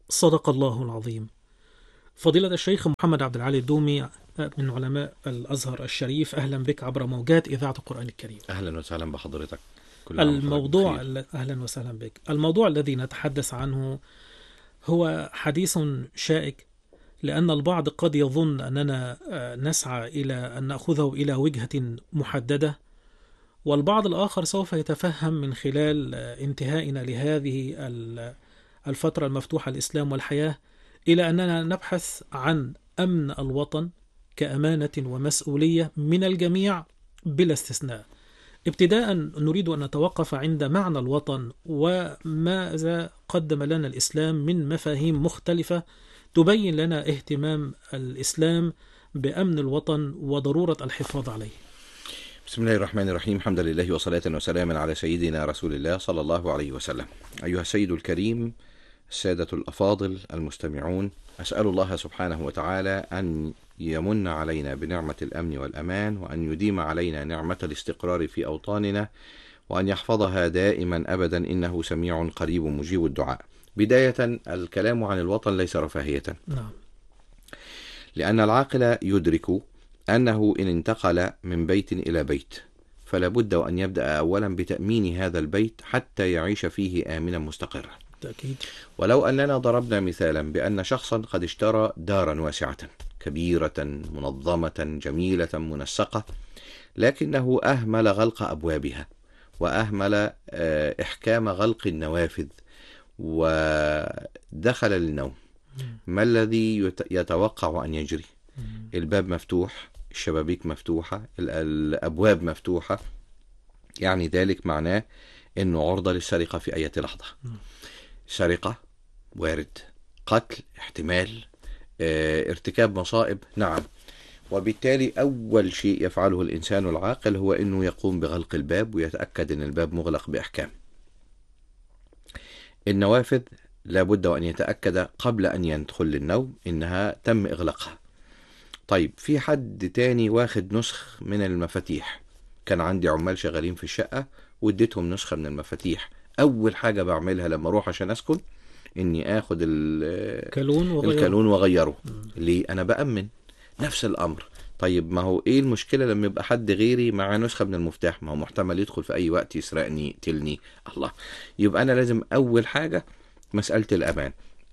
صدق الله العظيم فضيلة الشيخ محمد عبد العالي الدومي من علماء الأزهر الشريف أهلا بك عبر موجات إذاعة القرآن الكريم اهلا وسهلا بحضرتك كل عام وحضرتك الموضوع بخير. ال- أهلا وسهلا بك الموضوع الذي نتحدث عنه هو حديث شائك لأن البعض قد يظن أننا آه، نسعى إلى أن نأخذه إلى وجهة محددة والبعض الآخر سوف يتفهم من خلال آه، انتهائنا لهذه ال- الفترة المفتوحة الإسلام والحياة إلى أننا نبحث عن أمن الوطن كأمانة ومسؤولية من الجميع بلا استثناء ابتداء نريد أن نتوقف عند معنى الوطن وماذا قدم لنا الإسلام من مفاهيم مختلفة تبين لنا اهتمام الإسلام بأمن الوطن وضرورة الحفاظ عليه بسم الله الرحمن الرحيم حمدا لله وصلاة وسلاما على سيدنا رسول الله صلى الله عليه وسلم أيها السيد الكريم السادة الأفاضل المستمعون أسأل الله سبحانه وتعالى أن يمن علينا بنعمة الأمن والأمان وأن يديم علينا نعمة الاستقرار في أوطاننا وأن يحفظها دائما أبدا إنه سميع قريب مجيب الدعاء بداية الكلام عن الوطن ليس رفاهية نعم لأن العاقل يدرك أنه إن انتقل من بيت إلى بيت فلا بد وأن يبدأ أولا بتأمين هذا البيت حتى يعيش فيه آمنا مستقرا بالتأكيد ولو أننا ضربنا مثالا بأن شخصا قد اشترى دارا واسعة كبيرة منظمة جميلة منسقة لكنه أهمل غلق أبوابها وأهمل آه، إحكام غلق النوافذ ودخل للنوم ما الذي يت- يتوقع أن يجري الباب مفتوح الشبابيك مفتوحة ال- الأبواب مفتوحة يعني ذلك معناه أنه عرضة للسرقة في أي لحظة سرقة وارد قتل احتمال اه ارتكاب مصائب نعم وبالتالي أول شيء يفعله الإنسان العاقل هو أنه يقوم بغلق الباب ويتأكد أن الباب مغلق بإحكام النوافذ لابد وأن يتأكد قبل أن يدخل للنوم إنها تم إغلاقها طيب في حد تاني واخد نسخ من المفاتيح كان عندي عمال شغالين في الشقة واديتهم نسخة من المفاتيح أول حاجة بعملها لما أروح عشان أسكن إني آخد ال- كالون وغيره الكالون وأغيره ليه أنا بأمن نفس الأمر طيب ما هو إيه المشكلة لما يبقى حد غيري معاه نسخة من المفتاح ما هو محتمل يدخل في أي وقت يسرقني يقتلني الله يبقى أنا لازم أول حاجة مسألة الأمان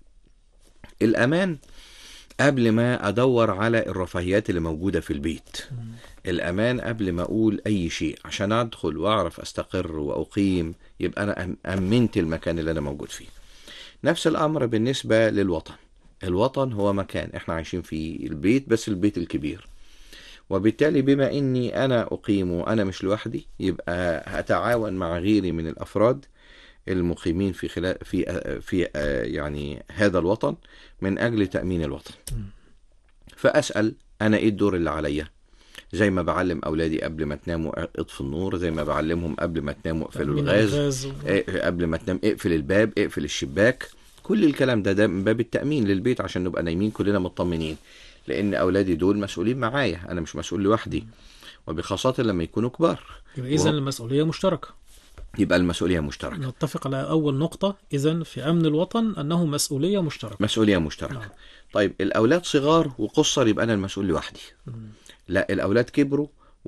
الأمان قبل ما أدور على الرفاهيات اللي موجودة في البيت الأمان قبل ما أقول أي شيء عشان أدخل وأعرف أستقر وأقيم يبقى أنا أم- أمنت المكان اللي أنا موجود فيه نفس الأمر بالنسبة للوطن الوطن هو مكان احنا عايشين فيه البيت بس البيت الكبير وبالتالي بما اني انا اقيم وانا مش لوحدي يبقى هتعاون مع غيري من الافراد المقيمين في خلال في في آه، يعني هذا الوطن من اجل تامين الوطن فاسال انا ايه الدور اللي عليا زي ما بعلم اولادي قبل ما تناموا اطفوا النور زي ما بعلمهم قبل ما تناموا اقفلوا تأمين الغاز الغاز و- إيه، قبل ما تنام اقفل الباب اقفل الشباك كل الكلام ده ده من باب التأمين للبيت عشان نبقى نايمين كلنا مطمنين لأن أولادي دول مسؤولين معايا أنا مش مسؤول لوحدي وبخاصة لما يكونوا كبار يبقى إذا المسؤولية مشتركة يبقى المسؤولية مشتركة نتفق على أول نقطة إذا في أمن الوطن أنه مسؤولية مشتركة مسؤولية مشتركة نعم. طيب الأولاد صغار وقصر يبقى أنا المسؤول لوحدي لا الأولاد كبروا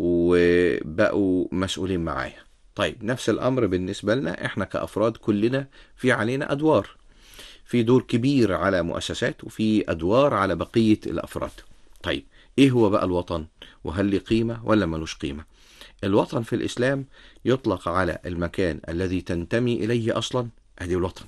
وبقوا مسؤولين معايا طيب نفس الأمر بالنسبة لنا إحنا كأفراد كلنا في علينا أدوار في دور كبير على مؤسسات وفي أدوار على بقية الأفراد طيب إيه هو بقى الوطن وهل لي قيمة ولا ملوش قيمة الوطن في الإسلام يطلق على المكان الذي تنتمي إليه أصلا أدي الوطن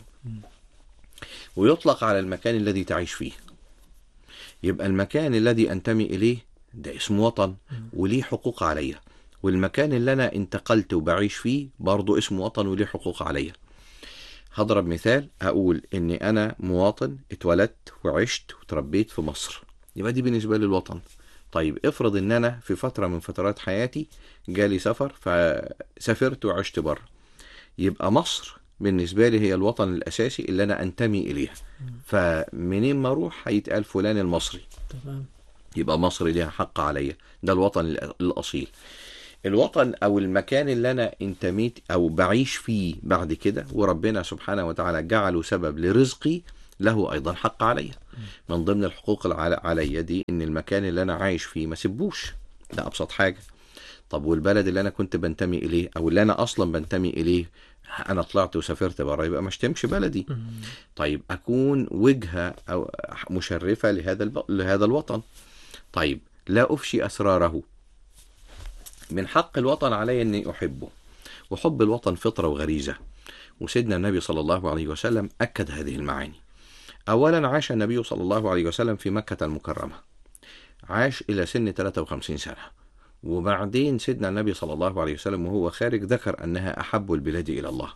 ويطلق على المكان الذي تعيش فيه يبقى المكان الذي أنتمي إليه ده اسمه وطن وليه حقوق عليا والمكان اللي أنا انتقلت وبعيش فيه برضه اسمه وطن وليه حقوق عليا هضرب مثال هقول إني أنا مواطن اتولدت وعشت وتربيت في مصر يبقى دي بالنسبة لي الوطن طيب افرض ان انا في فترة من فترات حياتي جالي سفر فسافرت وعشت بره يبقى مصر بالنسبة لي هي الوطن الأساسي اللي أنا أنتمي إليها فمنين ما أروح هيتقال فلان المصري تمام يبقى مصر ليها حق عليا ده الوطن الأ- الأصيل الوطن أو المكان اللي أنا انتميت أو بعيش فيه بعد كده وربنا سبحانه وتعالى جعله سبب لرزقي له ايضا حق علي من ضمن الحقوق الع- علي دي ان المكان اللي انا عايش فيه ما سيبوش ده ابسط حاجه طب والبلد اللي انا كنت بنتمي اليه او اللي انا اصلا بنتمي اليه انا طلعت وسافرت بره يبقى ما اشتمش بلدي طيب اكون وجهه او مشرفه لهذا الب... لهذا الوطن طيب لا افشي اسراره من حق الوطن علي اني احبه وحب الوطن فطره وغريزه وسيدنا النبي صلى الله عليه وسلم اكد هذه المعاني اولا عاش النبي صلى الله عليه وسلم في مكه المكرمه عاش الى سن 53 سنه وبعدين سيدنا النبي صلى الله عليه وسلم وهو خارج ذكر انها احب البلاد الى الله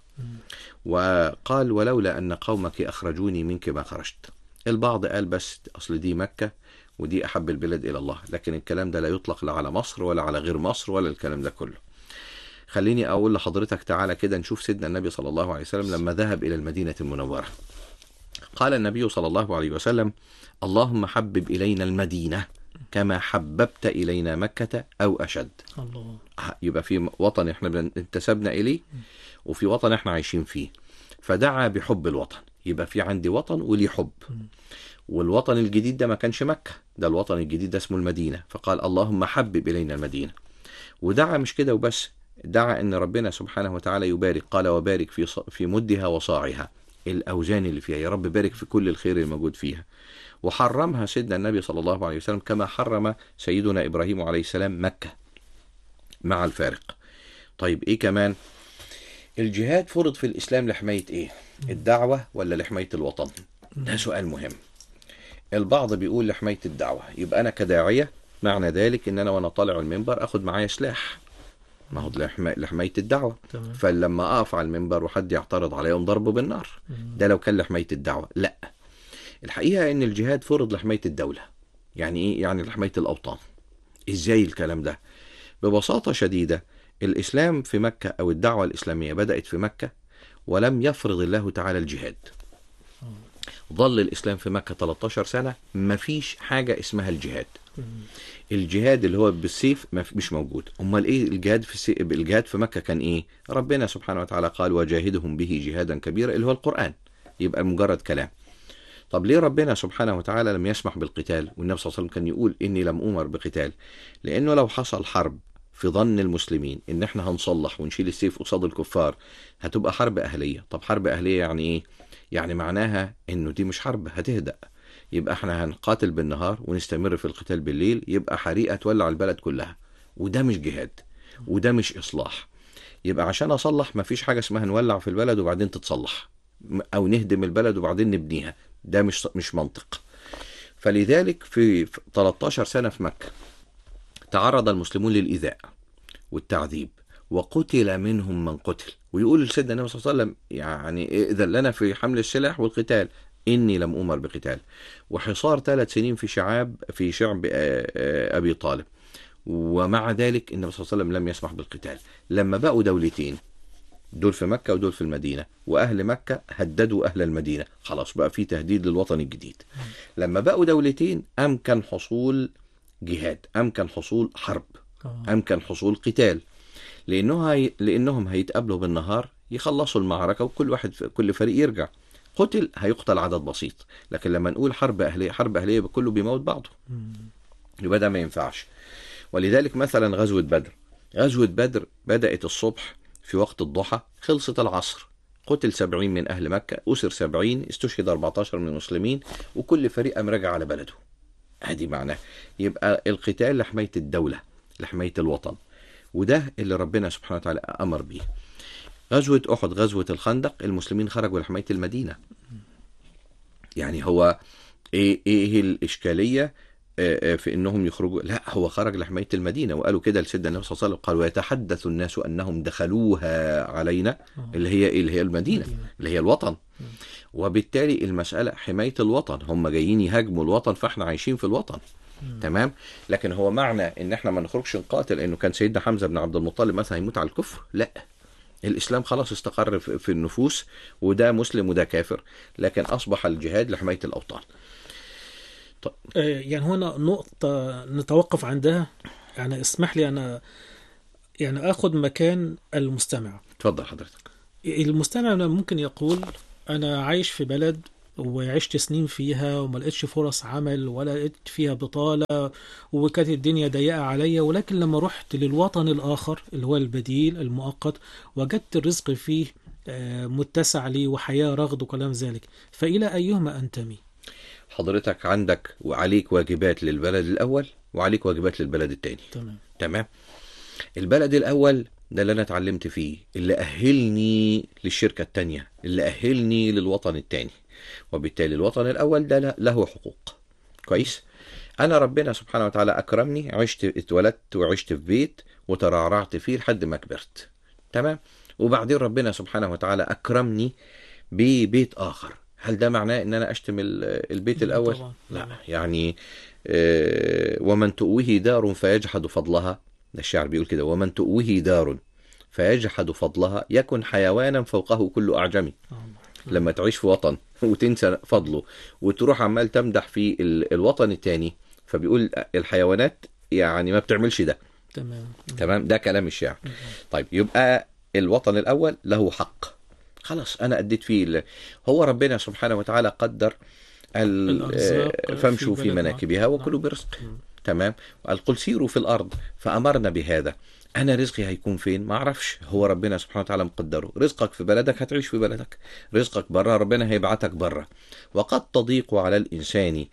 وقال ولولا ان قومك اخرجوني منك ما خرجت البعض قال بس اصل دي مكه ودي احب البلاد الى الله لكن الكلام ده لا يطلق لا على مصر ولا على غير مصر ولا الكلام ده كله خليني اقول لحضرتك تعالى كده نشوف سيدنا النبي صلى الله عليه وسلم لما ذهب الى المدينه المنوره قال النبي صلى الله عليه وسلم اللهم حبب الينا المدينه كما حببت الينا مكه او اشد الله يبقى في وطن احنا بن- انتسبنا اليه وفي وطن احنا عايشين فيه فدعا بحب الوطن يبقى في عندي وطن وليه حب والوطن الجديد ده ما كانش مكة ده الوطن الجديد ده اسمه المدينة فقال اللهم حبب إلينا المدينة ودعا مش كده وبس دعا ان ربنا سبحانه وتعالى يبارك قال وبارك في ص- في مدها وصاعها الاوزان اللي فيها يا رب بارك في كل الخير الموجود فيها وحرمها سيدنا النبي صلى الله عليه وسلم كما حرم سيدنا ابراهيم عليه السلام مكه مع الفارق طيب ايه كمان الجهاد فرض في الاسلام لحمايه ايه الدعوه ولا لحمايه الوطن ده سؤال مهم البعض بيقول لحمايه الدعوه يبقى انا كداعيه معنى ذلك ان انا وانا طالع المنبر اخد معايا سلاح ما هو ده لحما- لحمايه الدعوه تمام فلما اقف على المنبر وحد يعترض عليا يقوم ضربه بالنار ده لو كان لحمايه الدعوه لا الحقيقه ان الجهاد فرض لحمايه الدوله يعني ايه يعني لحمايه الاوطان ازاي الكلام ده ببساطه شديده الاسلام في مكه او الدعوه الاسلاميه بدات في مكه ولم يفرض الله تعالى الجهاد ظل الاسلام في مكه 13 سنه مفيش حاجه اسمها الجهاد الجهاد اللي هو بالسيف ما في- مش موجود امال ايه الجهاد في السي... الجهاد في مكه كان ايه ربنا سبحانه وتعالى قال وجاهدهم به جهادا كبيرا اللي هو القران يبقى مجرد كلام طب ليه ربنا سبحانه وتعالى لم يسمح بالقتال والنبي صلى الله عليه وسلم كان يقول اني لم امر بقتال لانه لو حصل حرب في ظن المسلمين ان احنا هنصلح ونشيل السيف قصاد الكفار هتبقى حرب اهليه طب حرب اهليه يعني ايه يعني معناها انه دي مش حرب هتهدأ يبقى احنا هنقاتل بالنهار ونستمر في القتال بالليل يبقى حريقه تولع البلد كلها وده مش جهاد وده مش اصلاح يبقى عشان اصلح مفيش حاجه اسمها نولع في البلد وبعدين تتصلح م- او نهدم البلد وبعدين نبنيها ده مش مش منطق فلذلك في في 13 سنه في مكه تعرض المسلمون للايذاء والتعذيب وقتل منهم من قتل ويقول سيدنا النبي صلى الله عليه وسلم يعني اذن لنا في حمل السلاح والقتال اني لم امر بقتال وحصار ثلاث سنين في شعاب في شعب آه، آه، ابي طالب ومع ذلك النبي صلى الله عليه وسلم لم يسمح بالقتال لما بقوا دولتين دول في مكة ودول في المدينة وأهل مكة هددوا أهل المدينة خلاص بقى في تهديد للوطن الجديد لما بقوا دولتين أمكن حصول جهاد أمكن حصول حرب آه. أمكن حصول قتال لأنه هي... لأنهم هيتقابلوا بالنهار يخلصوا المعركة وكل واحد كل فريق يرجع قتل هيقتل عدد بسيط لكن لما نقول حرب أهلية حرب أهلية يبقى كله بيموت بعضه مم. يبقى ده ما ينفعش ولذلك مثلا غزوة بدر غزوة بدر بدأت الصبح في وقت الضحى خلصت العصر قتل سبعين من أهل مكة أسر سبعين استشهد 14 من المسلمين وكل فريق قام راجع على بلده ادي معناه يبقى القتال لحماية الدولة لحماية الوطن وده اللي ربنا سبحانه وتعالى أمر به غزوة أحد غزوة الخندق المسلمين خرجوا لحماية المدينة يعني هو ايه ايه الاشكاليه آه، آه، في انهم يخرجوا لا هو خرج لحمايه المدينه وقالوا كده لسيدنا النبي صلى الله عليه وسلم قال ويتحدث الناس انهم دخلوها علينا آه. اللي هي ايه اللي هي المدينه مدينة. اللي هي الوطن وبالتالي المساله حمايه الوطن هم جايين يهاجموا الوطن فاحنا عايشين في الوطن تمام لكن هو معنى ان احنا ما نخرجش نقاتل انه كان سيدنا حمزه بن عبد المطلب مثلا هيموت على الكفر لا الاسلام خلاص استقر في في النفوس وده مسلم وده كافر لكن اصبح الجهاد لحمايه الاوطان آه، يعني هنا نقطة نتوقف عندها يعني اسمح لي أنا يعني أخذ مكان المستمع اتفضل حضرتك المستمع ممكن يقول أنا عايش في بلد وعشت سنين فيها وما لقيتش فرص عمل ولا لقيت فيها بطالة وكانت الدنيا ضيقة عليا ولكن لما رحت للوطن الآخر اللي هو البديل المؤقت وجدت الرزق فيه آه، متسع لي وحياة رغد وكلام ذلك فإلى أيهما أنتمي حضرتك عندك وعليك واجبات للبلد الاول وعليك واجبات للبلد التاني تمام تمام البلد الاول ده اللي انا اتعلمت فيه اللي اهلني للشركه التانيه اللي اهلني للوطن التاني وبالتالي الوطن الاول ده له- له حقوق كويس انا ربنا سبحانه وتعالى اكرمني عشت اتولدت وعشت في بيت وترعرعت فيه لحد ما كبرت تمام وبعدين ربنا سبحانه وتعالى اكرمني ببيت اخر هل ده معناه ان انا اشتم ال- البيت لا الاول طبعاً. لا يعني آه، ومن تؤوه دار فيجحد فضلها ده الشعر بيقول كده ومن تؤوه دار فيجحد فضلها يكن حيوانا فوقه كل أعجمي آه. لما تعيش في وطن وتنسى فضله وتروح عمال تمدح في ال- الوطن التاني فبيقول الحيوانات يعني ما بتعملش ده تمام تمام ده كلام الشاعر طيب يبقى الوطن الأول له حق خلاص أنا أديت فيه ال- هو ربنا سبحانه وتعالى قدر ال- الأرزاق آه، في فامشوا في بلد معين. مناكبها وكلوا نعم. برزق تمام وقال قل سيروا في الأرض فأمرنا بهذا أنا رزقي هيكون فين ما أعرفش هو ربنا سبحانه وتعالى مقدره رزقك في بلدك هتعيش في بلدك رزقك بره ربنا هيبعتك بره وقد تضيق على الإنسان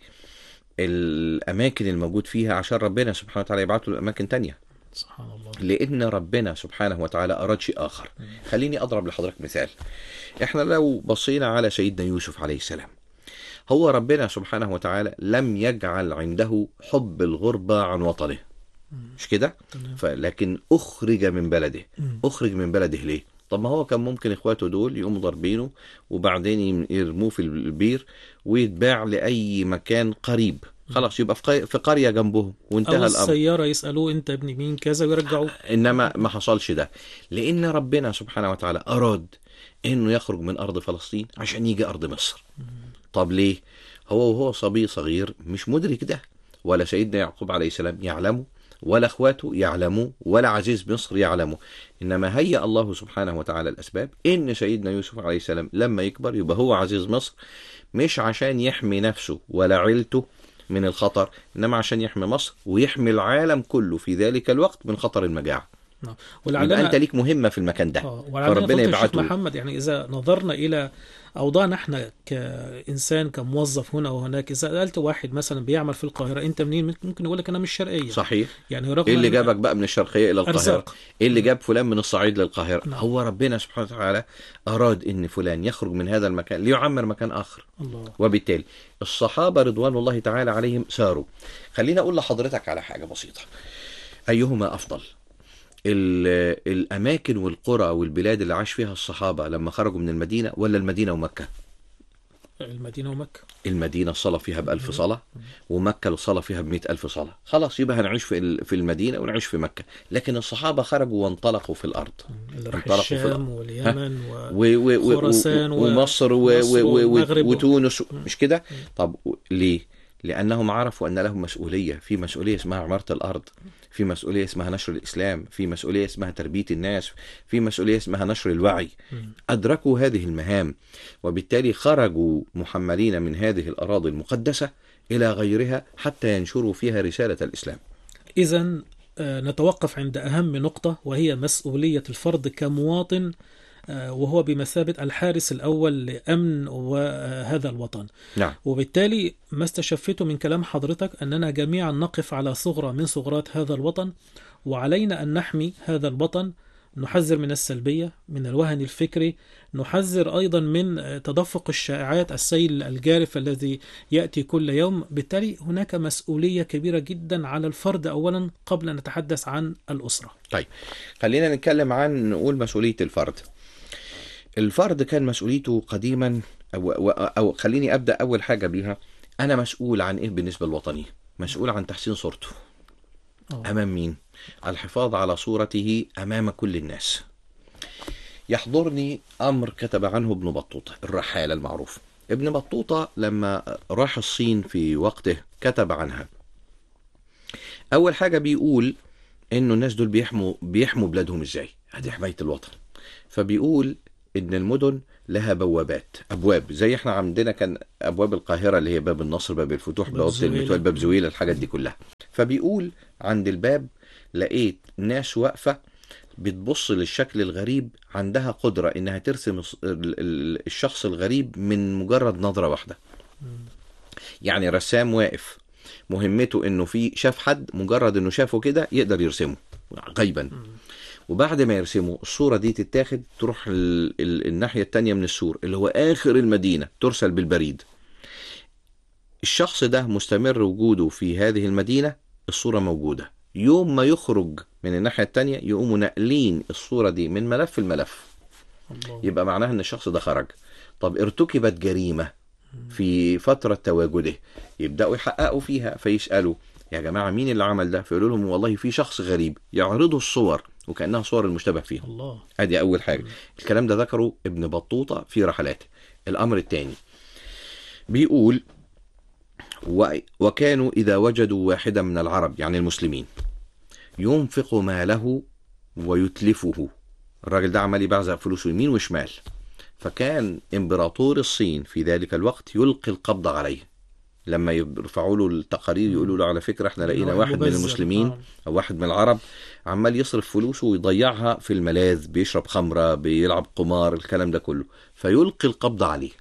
الأماكن الموجود فيها عشان ربنا سبحانه وتعالى يبعته لأماكن تانية سبحان الله لان ربنا سبحانه وتعالى اراد شيء اخر خليني اضرب لحضرتك مثال احنا لو بصينا على سيدنا يوسف عليه السلام هو ربنا سبحانه وتعالى لم يجعل عنده حب الغربة عن وطنه مش كده تمام. فلكن اخرج من بلده مم. اخرج من بلده ليه طب ما هو كان ممكن اخواته دول يقوموا ضاربينه وبعدين يم- يرموه في البير ويتباع لاي مكان قريب خلاص يبقى في قي- في قريه جنبهم وانتهى أو الامر السيارة يسألوه أنت ابن مين كذا ويرجعوه انما ما حصلش ده لان ربنا سبحانه وتعالى اراد انه يخرج من ارض فلسطين عشان يجي ارض مصر طب ليه هو وهو صبي صغير مش مدرك ده ولا سيدنا يعقوب عليه السلام يعلمه ولا اخواته يعلموا ولا عزيز مصر يعلموا انما هيأ الله سبحانه وتعالى الاسباب ان سيدنا يوسف عليه السلام لما يكبر يبقى هو عزيز مصر مش عشان يحمي نفسه ولا عيلته من الخطر انما عشان يحمي مصر ويحمي العالم كله في ذلك الوقت من خطر المجاعه نعم يبقى انت ولعلنا ليك مهمه في المكان ده اه ولعلنا فربنا فضل الشيخ يبعته محمد يعني إذا نظرنا إلى أوضاعنا إحنا كإنسان كموظف هنا وهناك إذا سألت واحد مثلا بيعمل في القاهرة أنت منين ممكن يقول لك أنا مش شرقية صحيح يعني رغم ايه اللي إن- جابك بقى من الشرقيه الى القاهره أرزاق. ايه اللي جاب فلان من الصعيد للقاهره نعم. هو ربنا سبحانه وتعالى اراد ان فلان يخرج من هذا المكان ليعمر مكان اخر الله وبالتالي الصحابه رضوان الله تعالى عليهم ساروا خليني اقول لحضرتك على حاجه بسيطه ايهما افضل ال- الاماكن والقرى والبلاد اللي عاش فيها الصحابه لما خرجوا من المدينه ولا المدينه ومكه المدينة ومكة المدينة الصلاة فيها بألف صلاة ومكة الصلاة فيها بمئة ألف صلاة خلاص يبقى هنعيش في ال- في المدينة ونعيش في مكة لكن الصحابة خرجوا وانطلقوا في الأرض اللي راح انطلقوا في الشام واليمن و... و و و خراسان و- ومصر و و مصر و والمغرب. و وتونس مش كده طب و- ليه لأنهم عرفوا أن لهم مسؤولية في مسؤولية اسمها عمارة الأرض في مسؤولية اسمها نشر الإسلام في مسؤولية اسمها تربية الناس في مسؤولية اسمها نشر الوعي أدركوا هذه المهام وبالتالي خرجوا محملين من هذه الأراضي المقدسة إلى غيرها حتى ينشروا فيها رسالة الإسلام إذا نتوقف عند أهم نقطة وهي مسؤولية الفرد كمواطن آه، وهو بمثابة الحارس الأول لأمن وهذا الوطن نعم وبالتالي ما استشفيته من كلام حضرتك أننا جميعا نقف على ثغرة من ثغرات هذا الوطن وعلينا أن نحمي هذا الوطن نحذر من السلبية من الوهن الفكري نحذر أيضا من آه، تدفق الشائعات السيل الجارف الذي يأتي كل يوم بالتالي هناك مسؤولية كبيرة جدا على الفرد أولا قبل أن نتحدث عن الأسرة طيب خلينا نتكلم عن نقول مسؤولية الفرد الفرد كان مسؤوليته قديما أو, أو, أو خليني أبدأ أول حاجة بيها أنا مسؤول عن إيه بالنسبة للوطني مسؤول عن تحسين صورته أوه. أمام مين الحفاظ على صورته أمام كل الناس يحضرني أمر كتب عنه ابن بطوطة الرحالة المعروف ابن بطوطة لما راح الصين في وقته كتب عنها أول حاجة بيقول إنه الناس دول بيحموا بيحموا بلادهم إزاي هذه حماية الوطن فبيقول إن المدن لها بوابات ابواب زي احنا عندنا كان ابواب القاهره اللي هي باب النصر باب الفتوح باب بوابه زويلة. المتول باب زويله الحاجات دي كلها فبيقول عند الباب لقيت ناس واقفه بتبص للشكل الغريب عندها قدره انها ترسم الص- ال- ال- الشخص الغريب من مجرد نظره واحده يعني رسام واقف مهمته انه في شاف حد مجرد انه شافه كده يقدر يرسمه غيبا وبعد ما يرسمه الصورة دي تتاخد تروح ال... ال... الناحية التانية من السور اللي هو آخر المدينة ترسل بالبريد الشخص ده مستمر وجوده في هذه المدينة الصورة موجودة يوم ما يخرج من الناحية التانية يقوموا ناقلين الصورة دي من ملف الملف الله يبقى معناها ان الشخص ده خرج طب ارتكبت جريمة في فترة تواجده يبدأوا يحققوا فيها فيسألوا يا جماعة مين اللي عمل ده فيقولوا لهم والله في شخص غريب يعرضوا الصور وكأنها صور المشتبه فيها الله ادي اول حاجة الكلام ده ذكره ابن بطوطة في رحلاته الامر الثاني بيقول و... وكانوا اذا وجدوا واحدا من العرب يعني المسلمين ينفق ماله ويتلفه الراجل ده عمال يبعزق فلوسه يمين وشمال فكان امبراطور الصين في ذلك الوقت يلقي القبض عليه لما يرفعوا له التقارير يقولوا له على فكره احنا لقينا واحد من مبذر. المسلمين آه. او واحد من العرب عمال يصرف فلوسه ويضيعها في الملاذ بيشرب خمره بيلعب قمار الكلام ده كله فيلقي القبض عليه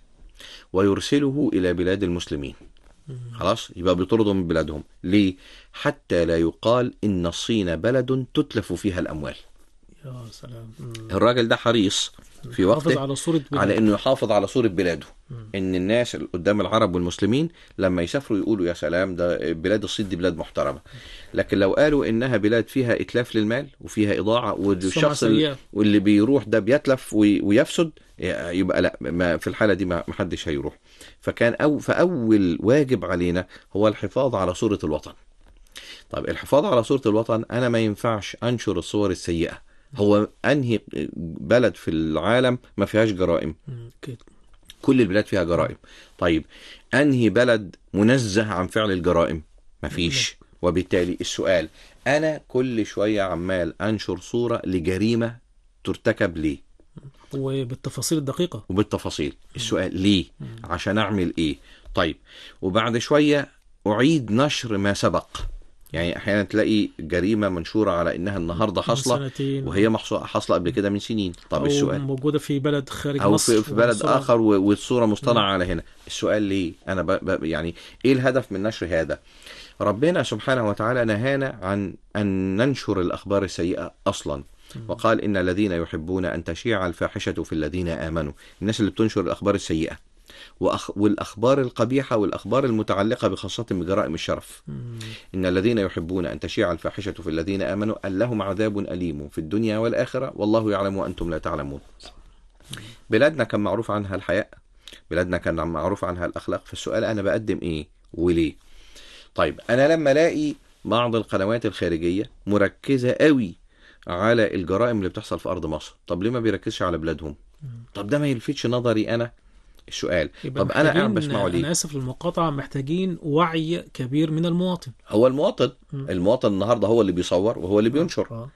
ويرسله الى بلاد المسلمين خلاص يبقى بيطردوا من بلادهم ليه حتى لا يقال ان الصين بلد تتلف فيها الاموال يا سلام مم. الراجل ده حريص في حافظ وقته على صورة بلاد. على انه يحافظ على صورة بلاده ان الناس اللي قدام العرب والمسلمين لما يسافروا يقولوا يا سلام ده بلاد الصين دي بلاد محترمة لكن لو قالوا انها بلاد فيها اتلاف للمال وفيها اضاعة والشخص اللي, سيئة. واللي بيروح ده بيتلف وي- ويفسد يبقى لا ما في الحالة دي ما ما حدش هيروح فكان أو فأول واجب علينا هو الحفاظ على صورة الوطن طيب الحفاظ على صورة الوطن أنا ما ينفعش أنشر الصور السيئة هو أنهي بلد في العالم ما فيهاش جرائم مم. كده كل البلاد فيها جرائم طيب انهي بلد منزه عن فعل الجرائم مفيش وبالتالي السؤال انا كل شويه عمال انشر صوره لجريمه ترتكب ليه وبالتفاصيل الدقيقة وبالتفاصيل السؤال ليه عشان اعمل ايه طيب وبعد شويه اعيد نشر ما سبق يعني احيانا تلاقي جريمه منشوره على انها النهارده من حاصله سنتين وهي محصو- حاصله قبل كده من سنين طب أو السؤال موجودة في بلد خارج او مصر في, في بلد ومصر- اخر و- والصوره مصطنعه على هنا السؤال ليه انا ب... ب... يعني ايه الهدف من نشر هذا ربنا سبحانه وتعالى نهانا عن ان ننشر الاخبار السيئه اصلا وقال ان الذين يحبون ان تشيع الفاحشه في الذين امنوا الناس اللي بتنشر الاخبار السيئه وأخ... والاخبار القبيحه والاخبار المتعلقه بخاصه بجرائم الشرف مم. إن الذين يحبون أن تشيع الفاحشة في الذين آمنوا أن لهم عذاب أليم في الدنيا والآخرة والله يعلم وأنتم لا تعلمون بلادنا كان معروف عنها الحياء بلادنا كان معروف عنها الأخلاق فالسؤال أنا بقدم إيه وليه طيب أنا لما ألاقي بعض القنوات الخارجية مركزة قوي على الجرائم اللي بتحصل في أرض مصر طب ليه ما بيركزش على بلادهم طب ده ما يلفتش نظري أنا السؤال يبقى طب أنا قاعد محتاجين- بسمعه ليه أنا آسف للمقاطعة محتاجين وعي كبير من المواطن هو المواطن مم. المواطن النهارده هو اللي بيصور وهو اللي بينشر آه.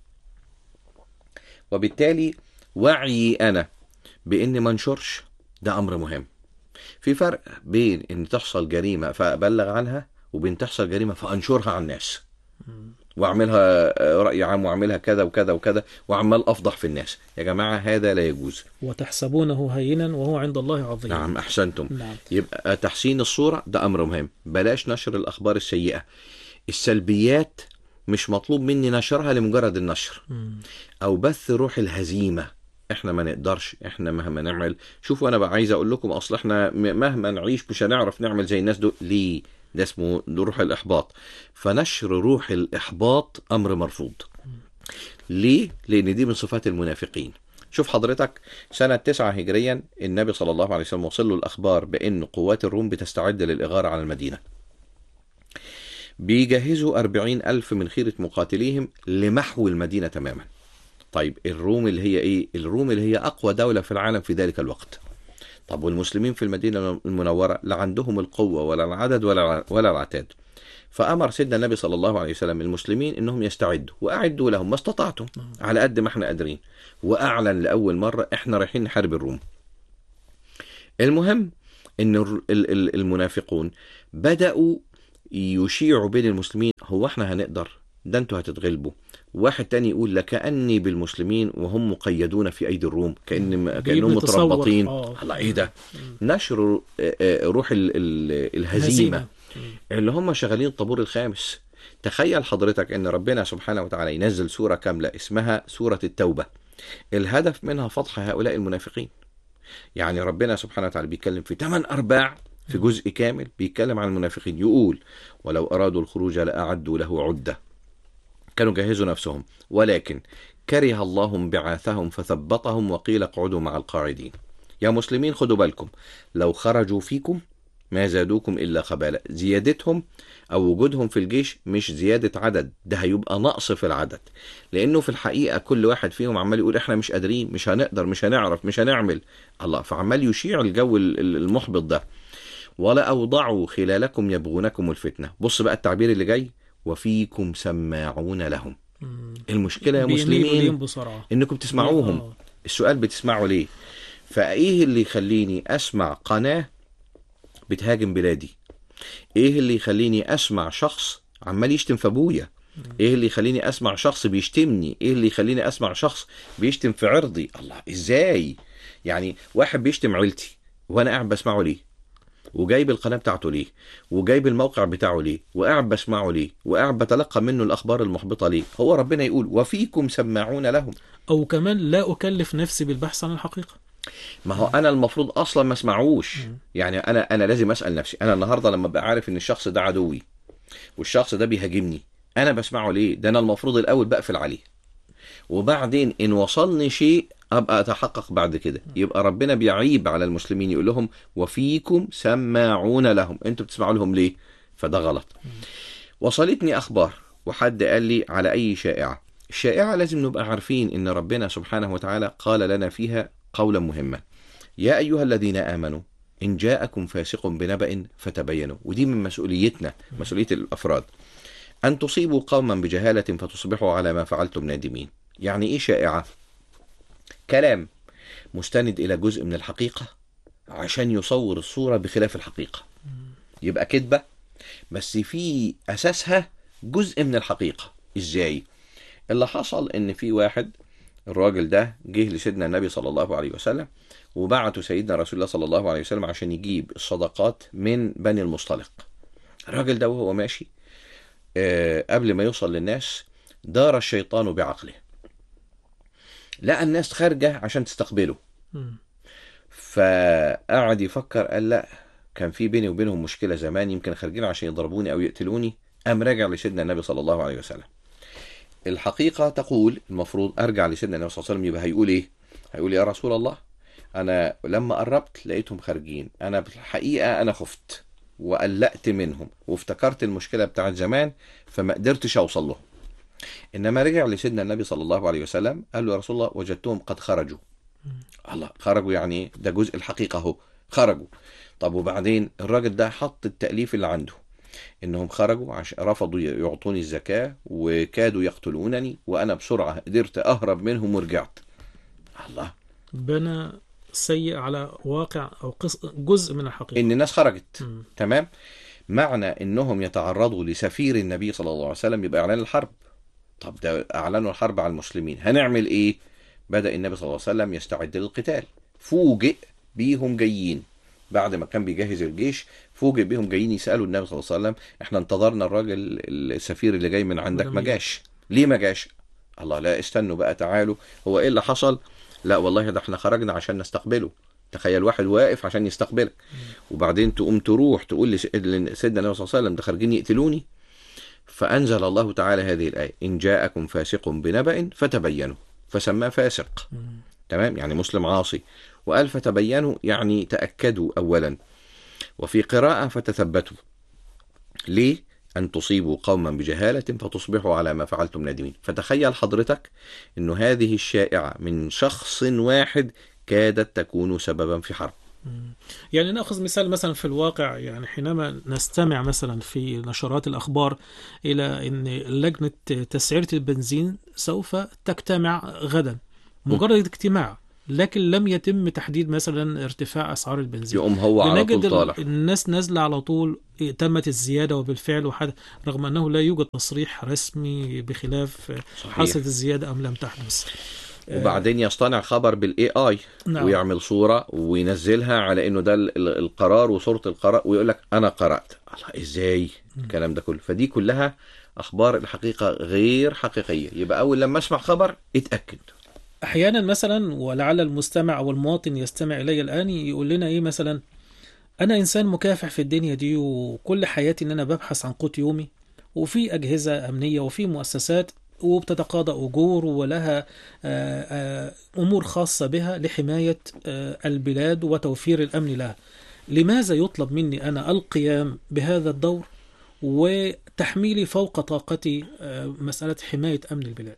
وبالتالي وعيي انا باني ما انشرش ده امر مهم في فرق بين ان تحصل جريمه فابلغ عنها وبين تحصل جريمه فانشرها على الناس واعملها راي عام واعملها كذا وكذا وكذا وعمال افضح في الناس يا جماعه هذا لا يجوز وتحسبونه هينا وهو عند الله عظيم نعم احسنتم نعم يبقى تحسين الصوره ده امر مهم بلاش نشر الاخبار السيئه السلبيات مش مطلوب مني نشرها لمجرد النشر مم. او بث روح الهزيمه احنا ما نقدرش احنا مهما نعمل شوفوا انا بقى عايز اقول لكم اصل احنا م- مهما نعيش مش هنعرف نعمل زي الناس دول ليه ده اسمه روح الاحباط فنشر روح الاحباط امر مرفوض ليه لان دي من صفات المنافقين شوف حضرتك سنة تسعة هجريا النبي صلى الله عليه وسلم وصل له الأخبار بأن قوات الروم بتستعد للإغارة على المدينة بيجهزوا أربعين ألف من خيرة مقاتليهم لمحو المدينة تماما طيب الروم اللي هي ايه الروم اللي هي اقوى دولة في العالم في ذلك الوقت طب والمسلمين في المدينة المنورة لا عندهم القوة ولا العدد ولا ولا العتاد فأمر سيدنا النبي صلى الله عليه وسلم المسلمين إنهم يستعدوا وأعدوا لهم ما استطعتم على قد ما احنا قادرين وأعلن لأول مرة احنا رايحين نحارب الروم المهم ان الر- ال- ال- المنافقون بداوا يشيعوا بين المسلمين هو احنا هنقدر ده انتوا هتتغلبوا واحد تاني يقول لكأني بالمسلمين وهم مقيدون في ايدي الروم كأن كأنهم بيتصور. متربطين آه. الله ايه ده نشر آه، آه، روح ال- ال- الهزيمة اللي هم شغالين الطابور الخامس تخيل حضرتك ان ربنا سبحانه وتعالى ينزل سورة كاملة اسمها سورة التوبة الهدف منها فضح هؤلاء المنافقين يعني ربنا سبحانه وتعالى بيتكلم في ثمان أرباع في جزء كامل بيتكلم عن المنافقين يقول ولو أرادوا الخروج لأعدوا له عدة كانوا جهزوا نفسهم ولكن كره الله انبعاثهم فثبطهم وقيل اقعدوا مع القاعدين يا مسلمين خدوا بالكم لو خرجوا فيكم ما زادوكم إلا خبالة زيادتهم أو وجودهم في الجيش مش زيادة عدد ده هيبقى نقص في العدد لأنه في الحقيقة كل واحد فيهم عمال يقول إحنا مش قادرين مش هنقدر مش هنعرف مش هنعمل الله فعمال يشيع الجو ال- ال- المحبط ده ولا أوضعوا خلالكم يبغونكم الفتنة بص بقى التعبير اللي جاي وفيكم سماعون لهم مم. المشكلة يا بيميلوا ليهم مسلمين بسرعة إنكم تسمعوهم آه. السؤال بتسمعوا ليه فايه اللي يخليني اسمع قناة بتهاجم بلادي ايه اللي يخليني اسمع شخص عمال يشتم في ابويا ايه اللي يخليني اسمع شخص بيشتمني ايه اللي يخليني اسمع شخص بيشتم في عرضي الله ازاي يعني واحد بيشتم عيلتي وانا قاعد بسمعه ليه وجايب القناة بتاعته ليه وجايب الموقع بتاعه ليه وقاعد بسمعه ليه وقاعد بتلقى منه الأخبار المحبطة ليه هو ربنا يقول وفيكم سماعون لهم أو كمان لا أكلف نفسي بالبحث عن الحقيقة ما هو انا المفروض اصلا ما اسمعوش يعني انا انا لازم اسال نفسي انا النهارده لما ابقى عارف ان الشخص ده عدوي والشخص ده بيهاجمني انا بسمعه ليه ده انا المفروض الاول بقفل عليه وبعدين ان وصلني شيء ابقى اتحقق بعد كده يبقى ربنا بيعيب على المسلمين يقول لهم وفيكم سماعون لهم انتوا بتسمعوا لهم ليه فده غلط وصلتني اخبار وحد قال لي على اي شائعه الشائعه لازم نبقى عارفين ان ربنا سبحانه وتعالى قال لنا فيها قولا مهما يا ايها الذين امنوا ان جاءكم فاسق بنبأ فتبينوا ودي من مسؤوليتنا مسؤوليه الافراد ان تصيبوا قوما بجهاله فتصبحوا على ما فعلتم نادمين يعني ايه شائعه كلام مستند الى جزء من الحقيقه عشان يصور الصوره بخلاف الحقيقه يبقى كذبه بس في اساسها جزء من الحقيقه ازاي اللي حصل ان في واحد الراجل ده جه لسيدنا النبي صلى الله عليه وسلم وبعته سيدنا رسول الله صلى الله عليه وسلم عشان يجيب الصدقات من بني المصطلق الراجل ده وهو ماشي آه، قبل ما يوصل للناس دار الشيطان بعقله لقى الناس خارجة عشان تستقبله مم. فقعد يفكر قال لا كان في بيني وبينهم مشكلة زمان يمكن خارجين عشان يضربوني أو يقتلوني قام راجع لسيدنا النبي صلى الله عليه وسلم الحقيقة تقول المفروض أرجع لسيدنا النبي صلى الله عليه وسلم يبقى هيقول إيه هيقول يا رسول الله أنا لما قربت لقيتهم خارجين أنا بالحقيقة أنا خفت وقلقت منهم وافتكرت المشكلة بتاعت زمان فما قدرتش أوصل لهم إنما رجع لسيدنا النبي صلى الله عليه وسلم قال له يا رسول الله وجدتهم قد خرجوا الله خرجوا يعني إيه؟ ده جزء الحقيقة اهو خرجوا طب وبعدين الراجل ده حط التأليف اللي عنده انهم خرجوا عشان رفضوا يعطوني الزكاة وكادوا يقتلونني وانا بسرعة قدرت اهرب منهم ورجعت الله بنى سيء على واقع أو قص... جزء من الحقيقة ان الناس خرجت مم. تمام معنى انهم يتعرضوا لسفير النبي صلى الله عليه وسلم يبقى اعلان الحرب طب ده اعلنوا الحرب على المسلمين هنعمل ايه بدأ النبي صلى الله عليه وسلم يستعد للقتال فوجئ بيهم جايين بعد ما كان بيجهز الجيش فوجئ بيهم جايين يسالوا النبي صلى الله عليه وسلم احنا انتظرنا الراجل السفير اللي جاي من عندك ما جميل. جاش ليه ما جاش الله لا استنوا بقى تعالوا هو ايه اللي حصل لا والله ده احنا خرجنا عشان نستقبله تخيل واحد واقف عشان يستقبلك وبعدين تقوم تروح تقول لسيدنا النبي صلى الله عليه وسلم ده خارجين يقتلوني فأنزل الله تعالى هذه الآية إن جاءكم فاسق بنبأ فتبينوا فسماه فاسق مم. تمام يعني مسلم عاصي وقال فتبينوا يعني تأكدوا أولا وفي قراءة فتثبتوا ليه أن تصيبوا قوما بجهالة فتصبحوا على ما فعلتم نادمين فتخيل حضرتك أن هذه الشائعة من شخص واحد كادت تكون سببا في حرب يعني ناخذ مثال مثلا في الواقع يعني حينما نستمع مثلا في نشرات الاخبار الى ان لجنه تسعيره البنزين سوف تجتمع غدا مجرد اجتماع لكن لم يتم تحديد مثلا ارتفاع اسعار البنزين يقوم هو على بنجد طول طالع ال- الناس نازله على طول تمت الزياده وبالفعل وحد رغم انه لا يوجد تصريح رسمي بخلاف صحيح. حصلت الزياده ام لم تحدث وبعدين يصطنع خبر بالاي اي نعم. ويعمل صوره وينزلها على انه ده ال- ال- القرار وصوره القرار ويقول لك انا قرات الله ازاي الكلام ده كله فدي كلها اخبار الحقيقه غير حقيقيه يبقى اول لما اسمع خبر اتاكد احيانا مثلا ولعل المستمع او المواطن يستمع الي الان يقول لنا ايه مثلا انا انسان مكافح في الدنيا دي وكل حياتي ان انا ببحث عن قوت يومي وفي اجهزه امنيه وفي مؤسسات وبتتقاضى اجور ولها آه، آه، امور خاصه بها لحمايه آه، البلاد وتوفير الامن لها لماذا يطلب مني انا القيام بهذا الدور وتحميلي فوق طاقتي آه، مساله حمايه امن البلاد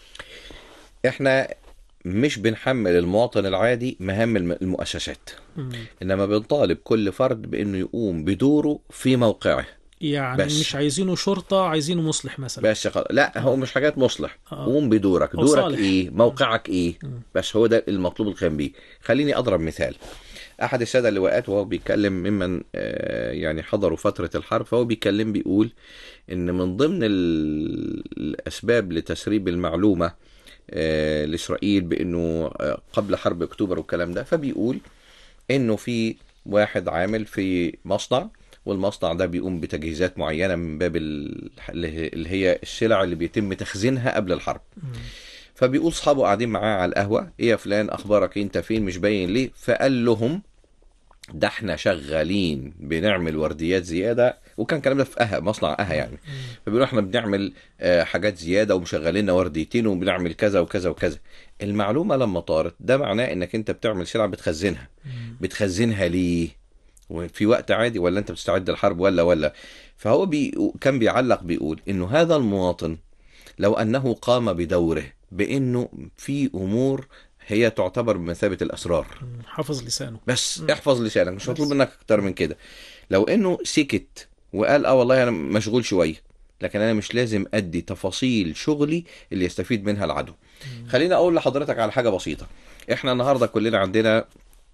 احنا مش بنحمل المواطن العادي مهام الم- المؤسسات مم. انما بنطالب كل فرد بانه يقوم بدوره في موقعه يعني بس. مش عايزينه شرطة عايزينه مصلح مثلا بس خلاص لا هو مش حاجات مصلح آه. قوم بدورك هو دورك صالح. ايه موقعك ايه مم. بس هو ده المطلوب القيام بيه خليني اضرب مثال احد الساده اللواءات وهو بيتكلم ممن آه، يعني حضروا فتره الحرب فهو بيتكلم بيقول ان من ضمن ال- الاسباب لتسريب المعلومه آه، لاسرائيل بانه آه، قبل حرب اكتوبر والكلام ده فبيقول انه في واحد عامل في مصنع والمصنع ده بيقوم بتجهيزات معينه من باب ال- اللي هي السلع اللي بيتم تخزينها قبل الحرب فبيقول صحابه قاعدين معاه على القهوه ايه يا فلان اخبارك انت فين مش باين ليه فقال لهم ده احنا شغالين بنعمل ورديات زياده وكان الكلام ده في اها مصنع اها يعني فبيقولوا احنا بنعمل آه، حاجات زياده ومشغلين ورديتين وبنعمل كذا وكذا وكذا المعلومه لما طارت ده معناه انك انت بتعمل سلعه بتخزنها بتخزنها ليه وفي وقت عادي ولا انت بتستعد الحرب ولا ولا فهو بي كان بيعلق بيقول انه هذا المواطن لو انه قام بدوره بانه في امور هي تعتبر بمثابه الاسرار حافظ لسانه بس مم. احفظ لسانك مش مطلوب بس. منك اكتر من كده لو انه سكت وقال اه والله انا مشغول شويه لكن انا مش لازم ادي تفاصيل شغلي اللي يستفيد منها العدو خليني اقول لحضرتك على حاجه بسيطه احنا النهارده كلنا عندنا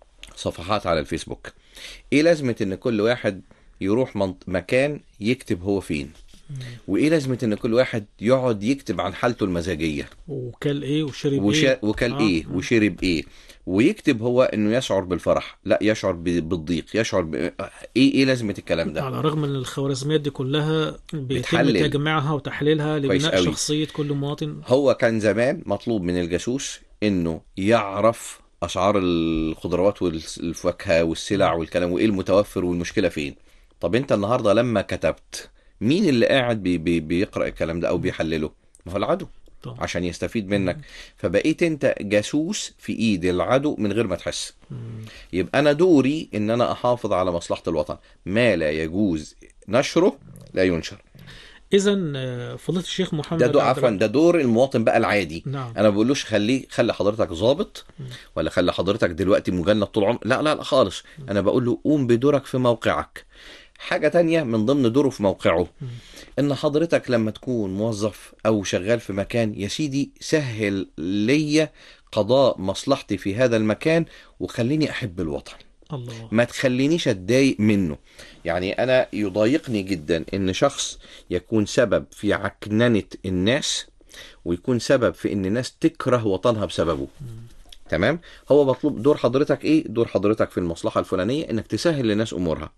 صفحات على الفيسبوك ايه لازمه ان كل واحد يروح منط... مكان يكتب هو فين وايه لازمه ان كل واحد يقعد يكتب عن حالته المزاجيه وكل ايه وشرب وش... ايه وكل آه. ايه وشرب ايه ويكتب هو انه يشعر بالفرح لا يشعر ب... بالضيق يشعر ب... ايه ايه لازمه الكلام ده على الرغم ان الخوارزميات دي كلها بيتم بتحلل. تجميعها وتحليلها كويس لبناء قوي. شخصية كل مواطن هو كان زمان مطلوب من الجاسوس انه يعرف اسعار الخضروات والفاكهه والسلع والكلام وايه المتوفر والمشكله فين طب انت النهارده لما كتبت مين اللي قاعد بي بي بيقرا الكلام ده او بيحلله ما هو العدو طبعا. عشان يستفيد منك فبقيت انت جاسوس في ايد العدو من غير ما تحس مم. يبقى انا دوري ان انا احافظ على مصلحه الوطن ما لا يجوز نشره لا ينشر اذا آه، فضيلة الشيخ محمد ده دور عبد عفوا الرحمن- ده دور المواطن بقى العادي نعم انا ما بقولوش خليه خلي حضرتك ظابط ولا خلي حضرتك دلوقتي مجند طول عمر لا لا لا خالص انا بقول له قوم بدورك في موقعك حاجة تانية من ضمن دوره في موقعه ان حضرتك لما تكون موظف او شغال في مكان يا سيدي سهل ليا قضاء مصلحتي في هذا المكان وخليني احب الوطن الله ما تخلينيش اتضايق منه يعني انا يضايقني جدا ان شخص يكون سبب في عكننة الناس ويكون سبب في ان الناس تكره وطنها بسببه تمام هو مطلوب دور حضرتك ايه دور حضرتك في المصلحة الفلانية انك تسهل للناس امورها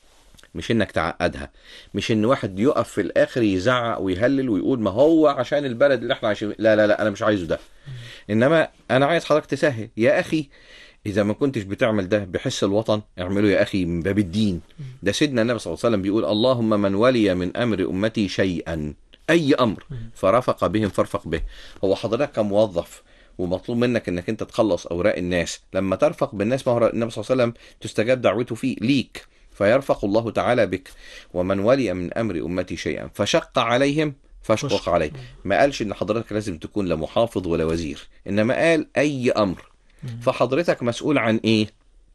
مش انك تعقدها مش ان واحد يقف في الاخر يزعق ويهلل ويقول ما هو عشان البلد اللي احنا عايشين لا لا لا انا مش عايزه ده انما انا عايز حضرتك تسهل يا اخي اذا ما كنتش بتعمل ده بحس الوطن اعمله يا اخي من باب الدين ده سيدنا النبي صلى الله عليه وسلم بيقول اللهم من ولي من امر امتي شيئا اي امر فرفق بهم فارفق به هو حضرتك كموظف ومطلوب منك انك انت تخلص اوراق الناس لما ترفق بالناس ما هو النبي صلى الله عليه وسلم تستجاب دعوته فيه ليك فيرفق الله تعالى بك ومن ولي من امر امتي شيئا فشق عليهم فاشقق فاشقق. عليه ما قالش ان حضرتك لازم تكون لا محافظ ولا وزير انما قال اي امر فحضرتك مسؤول عن ايه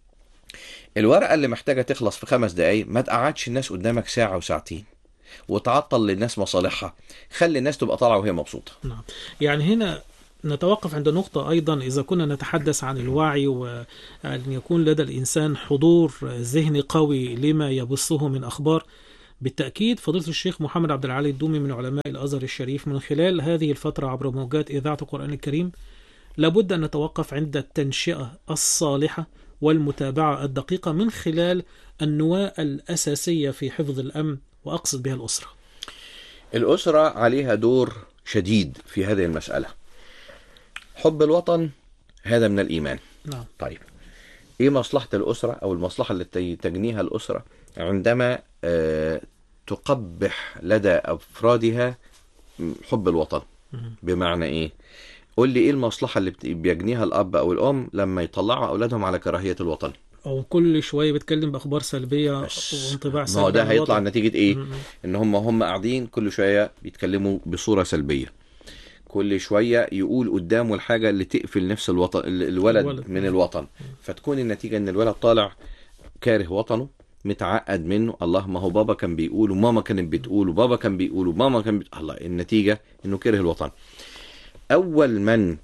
الورقه اللي محتاجه تخلص في خمس دقايق ما تقعدش الناس قدامك ساعه وساعتين وتعطل للناس مصالحها خلي الناس تبقى طالعه وهي مبسوطه نعم يعني هنا نتوقف عند نقطة أيضا إذا كنا نتحدث عن الوعي وأن يكون لدى الإنسان حضور ذهني قوي لما يبثه من أخبار بالتأكيد فضيلة الشيخ محمد عبد العالي الدومي من علماء الأزهر الشريف من خلال هذه الفترة عبر موجات إذاعة القرآن الكريم لابد أن نتوقف عند التنشئة الصالحة والمتابعة الدقيقة من خلال النواة الأساسية في حفظ الأمن وأقصد بها الأسرة الأسرة عليها دور شديد في هذه المسألة حب الوطن هذا من الإيمان نعم طيب ايه مصلحة الأسرة أو المصلحة التي تجنيها الأسرة عندما آه، تقبح لدى أفرادها حب الوطن مم. بمعنى ايه قول لي ايه المصلحة اللي بت- بيجنيها الأب أو الأم لما يطلعوا أولادهم على كراهية الوطن أو كل شوية بيتكلم بأخبار سلبية بس وانطباع ما سلبي هو ده عن هيطلع الوطن. نتيجة ايه مم. ان هم هم قاعدين كل شويه بيتكلموا بصوره سلبيه كل شويه يقول قدامه الحاجه اللي تقفل نفس الوطن ال- الولد, الولد. من الوطن فتكون النتيجه ان الولد طالع كاره وطنه متعقد منه الله ما هو بابا كان بيقول وماما كانت بتقول وبابا كان بيقول وماما كان بت... الله النتيجه انه كره الوطن اول من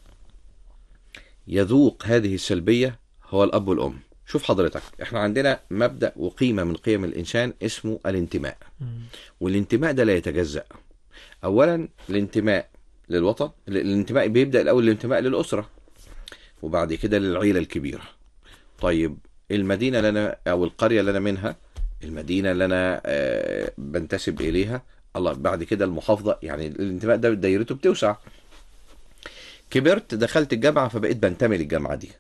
يذوق هذه السلبيه هو الاب والام شوف حضرتك احنا عندنا مبدا وقيمه من قيم الانسان اسمه الانتماء مم. والانتماء ده لا يتجزأ أولا الانتماء للوطن ال- الانتماء بيبدأ الأول الانتماء للأسرة وبعد كده للعيلة الكبيرة طيب المدينة اللي أنا أو القرية اللي أنا منها المدينة اللي أنا آه، بنتسب إليها الله بعد كده المحافظة يعني الانتماء ده دايرته بتوسع كبرت دخلت الجامعة فبقيت بنتمي للجامعة دي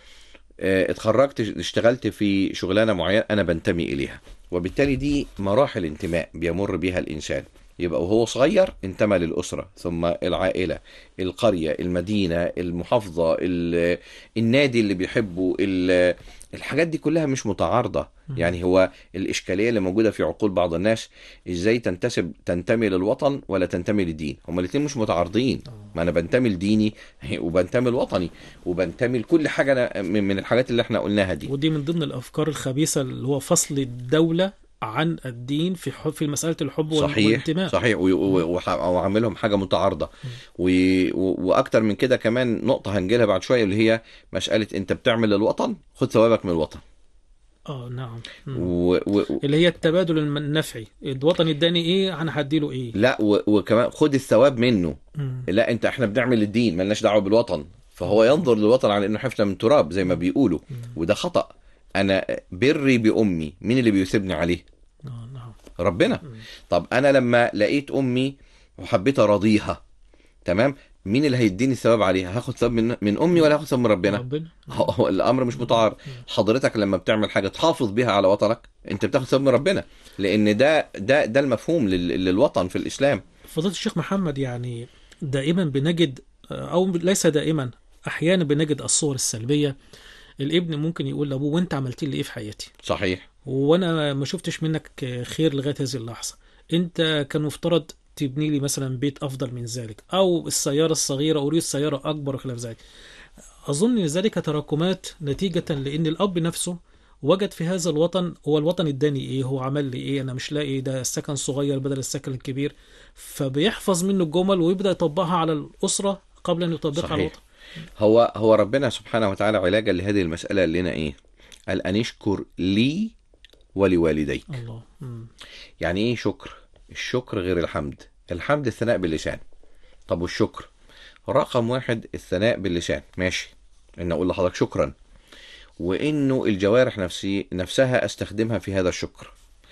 آه، اتخرجت اشتغلت في شغلانة معينة أنا بنتمي إليها وبالتالي دي مراحل انتماء بيمر بيها الإنسان يبقى وهو صغير انتمى للأسرة ثم العائلة القرية المدينة المحافظة ال- النادي اللي بيحبه ال- الحاجات دي كلها مش متعارضة يعني هو الإشكالية اللي موجودة في عقول بعض الناس إزاي تنتسب تنتمي للوطن ولا تنتمي للدين هما الاتنين مش متعارضين ما أنا بنتمي لديني وبنتمي لوطني وبنتمي لكل حاجة أنا من من الحاجات اللي احنا قلناها دي ودي من ضمن الافكار الخبيثه اللي هو فصل الدوله عن الدين في حب في مساله الحب وال- صحيح والانتماء صحيح و- و- وح- وعاملهم حاجه متعارضه و... و... واكتر من كده كمان نقطه هنجيلها بعد شويه اللي هي مساله انت بتعمل للوطن خد ثوابك من الوطن اه نعم مم. و... و... اللي هي التبادل الم- النفعي الوطن اداني ايه انا هديله ايه لا و... وكمان خد الثواب منه مم. لا انت احنا بنعمل للدين ملناش دعوه بالوطن فهو ينظر للوطن على انه حفنه من تراب زي ما بيقولوا وده خطا انا بري بامي مين اللي بيثبني عليه اه نعم ربنا طب انا لما لقيت امي وحبيت اراضيها تمام مين اللي هيديني الثواب عليها هاخد ثواب من من امي ولا هاخد ثواب من ربنا ربنا هو- هو الامر مش متعارض حضرتك لما بتعمل حاجه تحافظ بيها على وطنك انت بتاخد ثواب من ربنا لان ده ده ده المفهوم لل- للوطن في الاسلام فضيله الشيخ محمد يعني دائما بنجد او ليس دائما احيانا بنجد الصور السلبيه الابن ممكن يقول لابوه وانت عملت لي ايه في حياتي صحيح وانا ما شفتش منك خير لغايه هذه اللحظه انت كان مفترض تبني لي مثلا بيت افضل من ذلك او السياره الصغيره اريد سياره اكبر وخلاف ذلك اظن ان ذلك تراكمات نتيجه لان الاب نفسه وجد في هذا الوطن هو الوطن اداني ايه هو عمل لي ايه انا مش لاقي ده السكن صغير بدل السكن الكبير فبيحفظ منه الجمل ويبدا يطبقها على الاسره قبل ان يطبقها على صحيح. الوطن هو هو ربنا سبحانه وتعالى علاجا لهذه المساله قال لنا ايه قال ان اشكر لي ولوالديك الله مم. يعني ايه شكر الشكر غير الحمد الحمد الثناء باللسان طب والشكر رقم واحد الثناء باللسان ماشي ان اقول لحضرتك شكرا وانه الجوارح نفسي نفسها استخدمها في هذا الشكر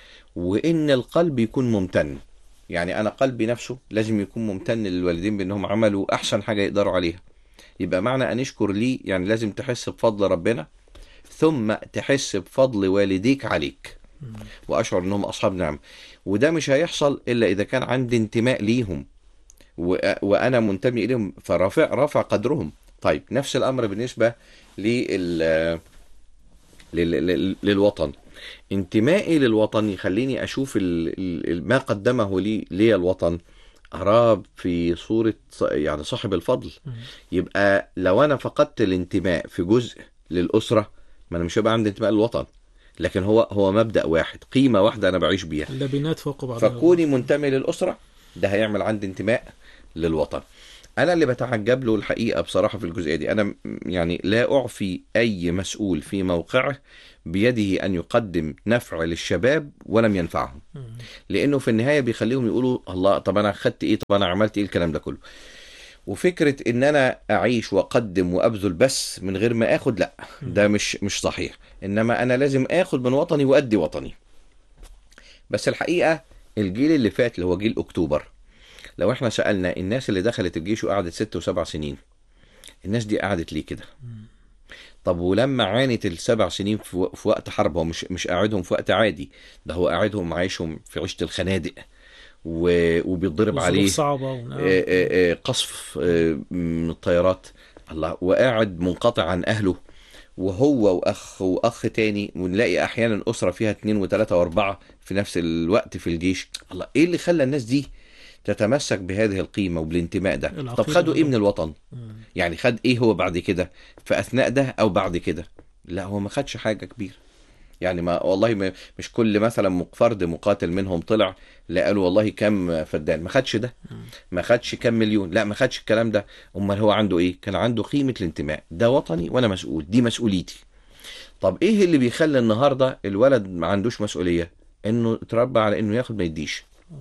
وان القلب يكون ممتن يعني انا قلبي نفسه لازم يكون ممتن للوالدين بانهم عملوا احسن حاجه يقدروا عليها يبقى معنى ان اشكر لي يعني لازم تحس بفضل ربنا ثم تحس بفضل والديك عليك واشعر انهم اصحاب نعم وده مش هيحصل الا اذا كان عندي انتماء ليهم و... وانا منتمي اليهم فرافع رافع قدرهم طيب نفس الامر بالنسبه لل... لل... لل... للوطن انتمائي للوطن يخليني اشوف ال... ال... ما قدمه لي لي الوطن اراه في صوره ص- يعني صاحب الفضل يبقى لو انا فقدت الانتماء في جزء للاسره ما انا مش هيبقى عندي انتماء للوطن لكن هو هو مبدا واحد قيمه واحده انا بعيش بيها اللبنات فوق بعضها فكوني منتمي للأسرة ده هيعمل عندي انتماء للوطن انا اللي بتعجب له الحقيقه بصراحه في الجزئيه دي انا م- يعني لا اعفي اي مسؤول في موقعه بيده ان يقدم نفع للشباب ولم ينفعهم مم. لانه في النهايه بيخليهم يقولوا الله طب انا خدت ايه طب انا عملت ايه الكلام ده كله وفكره ان انا اعيش واقدم وابذل بس من غير ما اخد لا ده مش مش صحيح انما انا لازم اخد من وطني وادي وطني بس الحقيقه الجيل اللي فات اللي هو جيل اكتوبر لو احنا سالنا الناس اللي دخلت الجيش وقعدت ست وسبع سنين الناس دي قعدت ليه كده طب ولما عانت السبع سنين في, و- في وقت حرب هو مش مش قاعدهم في وقت عادي ده هو قاعدهم عايشهم في عيشه الخنادق و... وبيتضرب وظروف عليه صعبة ونعم. آه، آه، آه، قصف آه، من الطيارات الله وقاعد منقطع عن اهله وهو واخ واخ تاني ونلاقي احيانا اسره فيها اتنين وتلاته واربعه في نفس الوقت في الجيش الله ايه اللي خلى الناس دي تتمسك بهذه القيمه وبالانتماء ده طب العقيدة خدوا ايه برضه. من الوطن مم. يعني خد ايه هو بعد كده في اثناء ده او بعد كده لا هو ما خدش حاجه كبيره يعني ما والله ما مش كل مثلا مق- فرد مقاتل منهم طلع لا قالوا والله كم فدان ما خدش ده ما خدش كم مليون لا ما خدش الكلام ده امال هو عنده ايه كان عنده قيمه الانتماء ده وطني وانا مسؤول دي مسؤوليتي طب ايه اللي بيخلي النهارده الولد ما عندوش مسؤوليه انه اتربى على انه ياخد ما يديش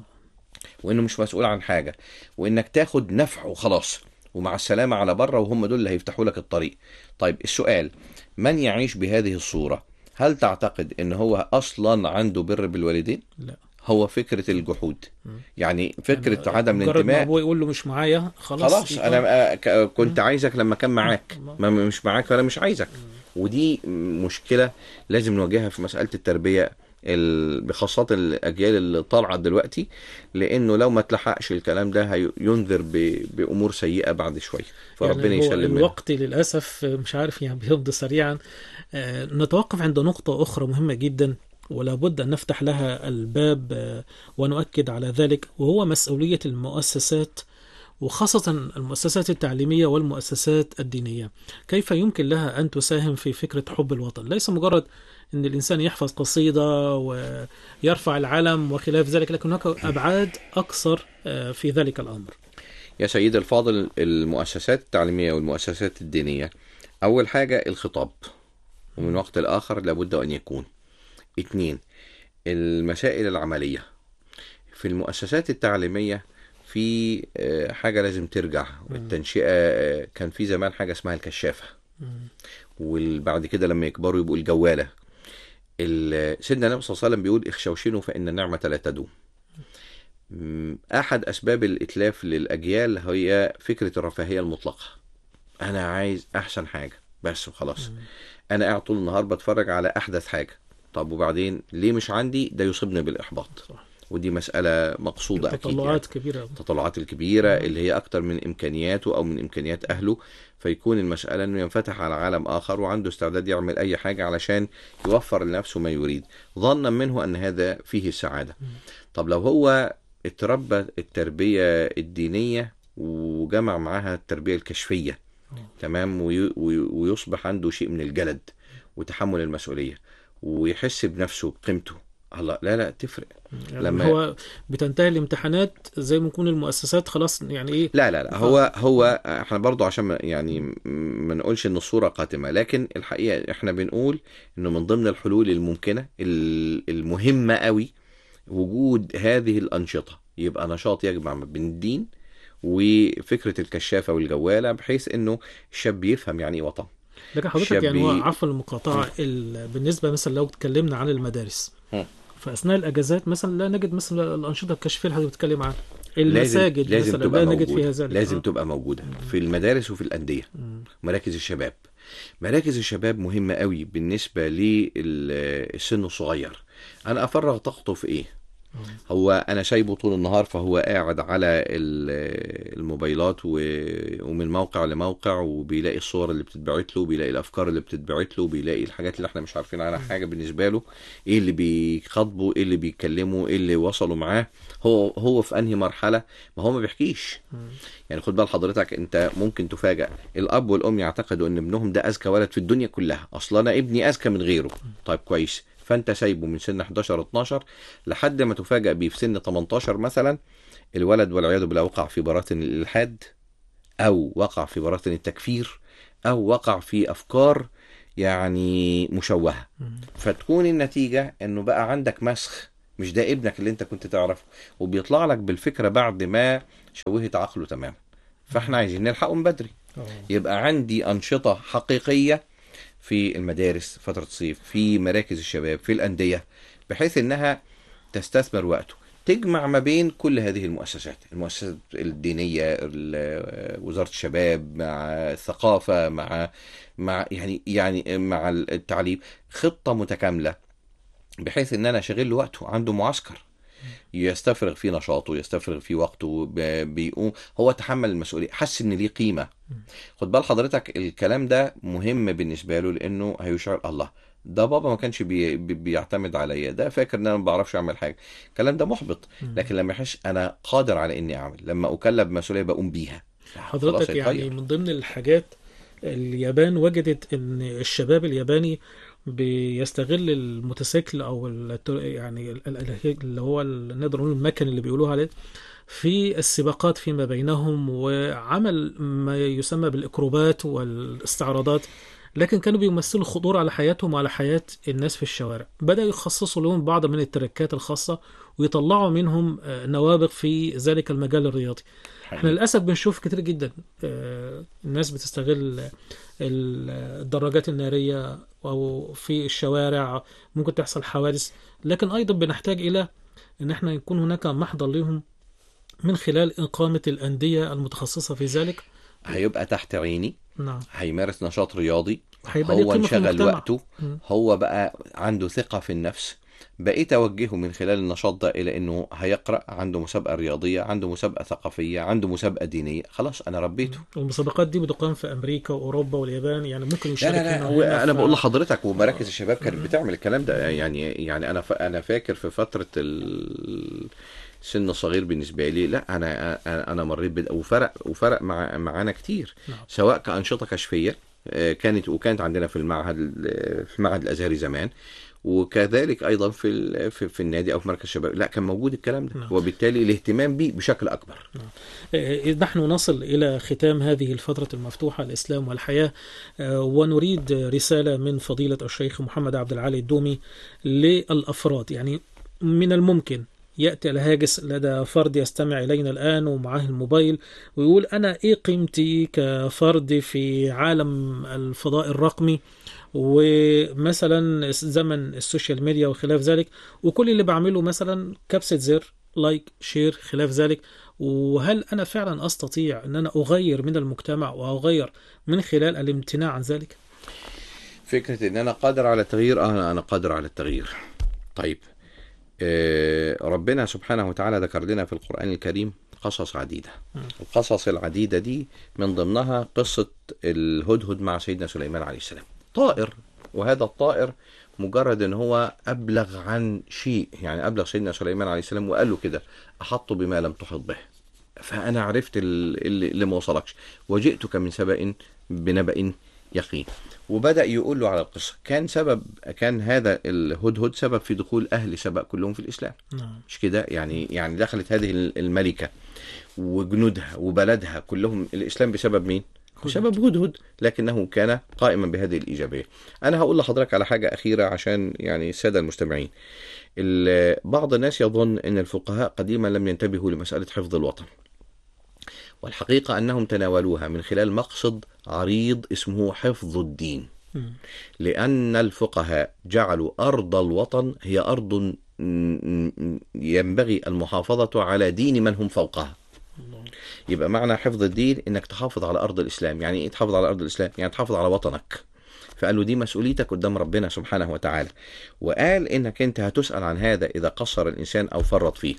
وانه مش مسؤول عن حاجه وانك تاخد نفع وخلاص ومع السلامه على بره وهم دول اللي هيفتحوا لك الطريق طيب السؤال من يعيش بهذه الصوره هل تعتقد ان هو اصلا عنده بر بالوالدين لا هو فكره الجحود مم. يعني فكره يعني عدم مجرد ما الانتماء ابوه يقول له مش معايا خلاص خلاص يبقى- انا آه، ك- كنت عايزك لما كان معاك مم. ما مش معاك فانا مش عايزك ودي مشكله لازم نواجهها في مساله التربيه ال- بخاصة الأجيال اللي طالعة دلوقتي لأنه لو ما تلحقش الكلام ده هينذر ب- بأمور سيئة بعد شوية فربنا يعني هو يسلم منها. الوقت للأسف مش عارف يعني بيمضي سريعا آه، نتوقف عند نقطة أخرى مهمة جدا ولا بد أن نفتح لها الباب آه، ونؤكد على ذلك وهو مسؤولية المؤسسات وخاصة المؤسسات التعليمية والمؤسسات الدينية كيف يمكن لها أن تساهم في فكرة حب الوطن ليس مجرد أن الإنسان يحفظ قصيدة ويرفع العلم وخلاف ذلك لكن هناك أبعاد أكثر آه، في ذلك الأمر يا سيدي الفاضل المؤسسات التعليمية والمؤسسات الدينية أول حاجة الخطاب ومن وقت لآخر لابد أن يكون اتنين المسائل العملية في المؤسسات التعليمية في آه، حاجة لازم ترجع التنشئة آه، كان في زمان حاجة اسمها الكشافة وبعد كده لما يكبروا يبقوا الجوالة ال- سيدنا النبي صلى الله عليه وسلم بيقول اخشوشنوا فإن النعمة لا تدوم م، أحد أسباب الإتلاف للأجيال هي فكرة الرفاهية المطلقة أنا عايز أحسن حاجة بس وخلاص أنا قاعد طول النهار بتفرج على أحدث حاجة طب وبعدين ليه مش عندي ده يصيبني بالإحباط صح. ودي مسألة مقصودة أكيد يعني. تطلعات كبيرة التطلعات الكبيرة اللي هي أكتر من إمكانياته أو من إمكانيات أهله فيكون المسألة إنه ينفتح على عالم آخر وعنده استعداد يعمل أي حاجة علشان يوفر لنفسه ما يريد ظنا منه أن هذا فيه السعادة طب لو هو اتربى التربية الدينية وجمع معاها التربية الكشفية تمام وي- وي- ويصبح عنده شيء من الجلد وتحمل المسؤولية ويحس بنفسه بقيمته الله لا لا تفرق يعني لما- هو بتنتهي الامتحانات زي ما يكون المؤسسات خلاص يعني ايه لا لا لا هو هو احنا برضو عشان ما- يعني م- ما نقولش ان الصوره قاتمه لكن الحقيقه احنا بنقول انه من ضمن الحلول الممكنه ال- المهمه قوي وجود هذه الانشطه يبقى نشاط يجمع ما بين الدين وفكره الكشافه والجواله بحيث انه الشاب يفهم يعني ايه وطن لكن حضرتك شاب يعني هو ي- عفوا المقاطعة ال- بالنسبة مثلا لو اتكلمنا عن المدارس هم. فأثناء الأجازات مثلا لا نجد مثلا الأنشطة الكشفية اللي حضرتك بتتكلم عنها لازم المساجد لازم مثلا تبقى لا نجد موجودة. فيها ذلك لازم آه. تبقى موجوده في المدارس وفي الانديه مم. مراكز الشباب مراكز الشباب مهمة قوي بالنسبة للسن الصغير أنا أفرغ طاقته في إيه هو أنا سايبه طول النهار فهو قاعد على ال- الموبايلات و- ومن موقع لموقع وبيلاقي الصور اللي بتتبعت له بيلاقي الأفكار اللي بتتبعت له بيلاقي الحاجات اللي احنا مش عارفين عنها حاجة بالنسبة له إيه اللي بيخاطبه إيه اللي بيتكلموا إيه اللي وصلوا معاه هو هو في أنهي مرحلة ما هو ما بيحكيش يعني خد بال حضرتك انت ممكن تفاجأ الاب والام يعتقدوا ان ابنهم ده اذكى ولد في الدنيا كلها اصلا انا ابني اذكى من غيره طيب كويس فانت سايبه من سن 11 12 لحد ما تفاجأ بيه في سن 18 مثلا الولد والعياذ بالله وقع في براثن الالحاد او وقع في براثن التكفير او وقع في افكار يعني مشوهه مم. فتكون النتيجه انه بقى عندك مسخ مش ده ابنك اللي انت كنت تعرفه وبيطلع لك بالفكره بعد ما شوهت عقله تماما فاحنا عايزين نلحقه من بدري آه. يبقى عندي أنشطة حقيقية في المدارس فترة الصيف في مراكز الشباب في الأندية بحيث إنها تستثمر وقته تجمع ما بين كل هذه المؤسسات المؤسسات الدينية ال- وزارة الشباب مع الثقافة مع مع يعني يعني مع التعليم خطة متكاملة بحيث ان انا اشغل له وقته عنده معسكر يستفرغ فيه نشاطه يستفرغ فيه وقته ب- بيقوم هو تحمل المسؤوليه حس ان ليه قيمه خد بال حضرتك الكلام ده مهم بالنسبه له لانه هيشعر الله ده بابا ما كانش بي بي- بيعتمد عليا ده فاكر ان انا ما بعرفش اعمل حاجه الكلام ده محبط لكن لما يحس انا قادر على اني اعمل لما اكلف مسؤوليه بقوم بيها خلاص حضرتك يعني هيتغير. من ضمن الحاجات اليابان وجدت ان الشباب الياباني بيستغل الموتوسيكل او ال- يعني ال- ال- اللي هو ال- نقدر نقول المكن اللي بيقولوها عليه في السباقات فيما بينهم وعمل ما يسمى بالاكروبات والاستعراضات لكن كانوا بيمثلوا خطورة على حياتهم وعلى حياة الناس في الشوارع بدأوا يخصصوا لهم بعض من التركات الخاصة ويطلعوا منهم آه، نوابغ في ذلك المجال الرياضي احنا للاسف بنشوف كتير جدا آه، الناس بتستغل ال- الدراجات الناريه او في الشوارع ممكن تحصل حوادث لكن ايضا بنحتاج الى ان احنا يكون هناك محضر لهم من خلال اقامه الانديه المتخصصه في ذلك هيبقى تحت عيني نعم هيمارس نشاط رياضي هيبقى ليه هو قيمة في انشغل المجتمع. وقته مم. هو بقى عنده ثقة في النفس بقيت أوجهه من خلال النشاط ده إلى إنه هيقرأ عنده مسابقة رياضية عنده مسابقة ثقافية عنده مسابقة دينية خلاص أنا ربيته والمسابقات دي بتقام في امريكا واوروبا واليابان يعني ممكن لا يشارك لا لا هنا هو وهنا انا ف- بقول لحضرتك ومراكز الشباب كانت بتعمل الكلام ده يعني يعني انا ف... انا فاكر في فتره ال... سن صغير بالنسبه لي لا انا انا أنا مريت بد... وفرق وفرق مع معانا كتير نعم. سواء كانشطه كشفيه آه، كانت وكانت عندنا في المعهد ال- في المعهد الازهري زمان وكذلك ايضا في ال... في, في النادي او في مركز الشباب لا كان موجود الكلام ده نعم. وبالتالي الاهتمام بيه بشكل اكبر آه، نحن نصل إلى ختام هذه الفترة المفتوحة الإسلام والحياة آه، ونريد رسالة من فضيلة الشيخ محمد عبد العالي الدومي للأفراد يعني من الممكن يأتي الهاجس لدى فرد يستمع إلينا الآن ومعاه الموبايل ويقول أنا إيه قيمتي كفرد في عالم الفضاء الرقمي ومثلا زمن السوشيال ميديا وخلاف ذلك وكل اللي بعمله مثلا كبسة زر لايك شير خلاف ذلك وهل أنا فعلا أستطيع أن أنا أغير من المجتمع وأغير من خلال الامتناع عن ذلك فكرة ان انا قادر على التغيير اه انا أنا قادر على التغيير طيب آه ربنا سبحانه وتعالى ذكر لنا في القرآن الكريم قصص عديدة القصص العديدة دي من ضمنها قصة الهدهد مع سيدنا سليمان عليه السلام طائر وهذا الطائر مجرد ان هو ابلغ عن شيء يعني ابلغ سيدنا سليمان عليه السلام وقال له كده احط بما لم تحط به فانا عرفت ال- اللي اللي ما وصلكش وجئتك من سبأ بنبأ يقين وبدأ يقول له على القصة كان سبب كان هذا الهدهد سبب في دخول أهل سبأ كلهم في الإسلام نعم مش كده يعني يعني دخلت هذه الملكة وجنودها وبلدها كلهم الإسلام بسبب مين؟ بسبب هدهد لكنه كان قائما بهذه الإيجابية أنا هقول لحضرتك على حاجة أخيرة عشان يعني السادة المستمعين ال- بعض الناس يظن أن الفقهاء قديما لم ينتبهوا لمسألة حفظ الوطن والحقيقة أنهم تناولوها من خلال مقصد عريض اسمه حفظ الدين مم. لأن الفقهاء جعلوا أرض الوطن هي أرض م- م- ينبغي المحافظة على دين من هم فوقها الله. يبقى معنى حفظ الدين انك تحافظ على ارض الاسلام يعني ايه تحافظ على ارض الاسلام يعني تحافظ على وطنك فقال له دي مسؤوليتك قدام ربنا سبحانه وتعالى وقال انك انت هتسأل عن هذا اذا قصر الانسان او فرط فيه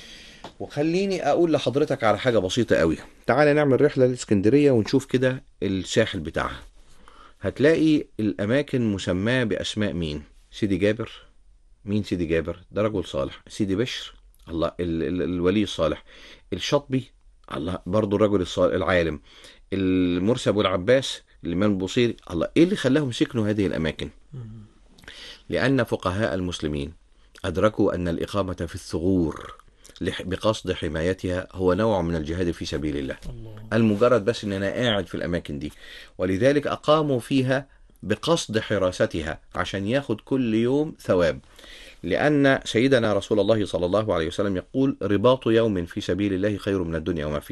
وخليني اقول لحضرتك على حاجة بسيطة قوي تعالى نعمل رحلة لاسكندرية ونشوف كده الساحل بتاعها هتلاقي الاماكن مسماة باسماء مين سيدي جابر مين سيدي جابر ده رجل صالح سيدي بشر الله ال ال الولي الصالح الشطبي الله برضو الرجل الصالح العالم المرسي ابو العباس الامام البوصيري الله ايه اللي خلاهم سكنوا هذه الاماكن مم. لان فقهاء المسلمين ادركوا ان الاقامه في الثغور لح- بقصد حمايتها هو نوع من الجهاد في سبيل الله الله المجرد بس ان انا قاعد في الاماكن دي ولذلك اقاموا فيها بقصد حراستها عشان ياخد كل يوم ثواب لان سيدنا رسول الله صلى الله عليه وسلم يقول رباط يوم في سبيل الله خير من الدنيا وما فيها